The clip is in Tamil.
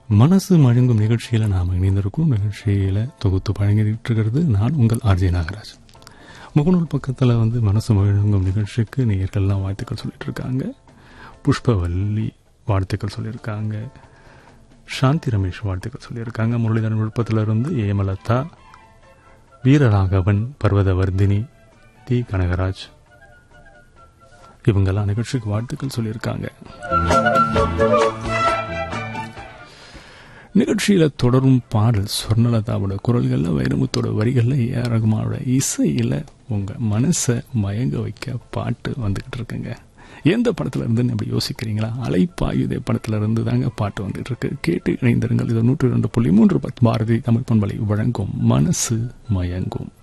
மனசு மழுங்கும் நிகழ்ச்சியில் நாம் இணைந்திருக்கும் நிகழ்ச்சியில் தொகுத்து வழங்கிட்டு இருக்கிறது நான் உங்கள் ஆர்ஜே நாகராஜ் முகநூல் பக்கத்தில் வந்து மனசு மழுங்கும் நிகழ்ச்சிக்கு நேயர்கள்லாம் வாழ்த்துக்கள் சொல்லிட்டு இருக்காங்க புஷ்பவல்லி வாழ்த்துக்கள் சொல்லியிருக்காங்க சாந்தி ரமேஷ் வாழ்த்துக்கள் சொல்லியிருக்காங்க முரளிதரன் விழுப்பத்தில் இருந்து ஏமலதா வீரராகவன் பர்வதவர்தினி டி கனகராஜ் இவங்கெல்லாம் நிகழ்ச்சிக்கு வாழ்த்துக்கள் சொல்லியிருக்காங்க நிகழ்ச்சியில தொடரும் பாடல் சொர்ணலதாவோட குரல்கள்ல வைரமுத்தோட வரிகள்ல ஏ ரகுமானோட இசையில உங்க மனசை மயங்க வைக்க பாட்டு வந்துகிட்டு இருக்குங்க எந்த படத்துல இருந்து அப்படி யோசிக்கிறீங்களா அலைப்பாயுதே படத்துல இருந்து தாங்க பாட்டு வந்துட்டு இருக்கு கேட்டு இணைந்திருங்கள் இது நூற்றி ரெண்டு புள்ளி மூன்று பத்து பாரதி தமிழ் பண்பலை வழங்கும் மனசு மயங்கும்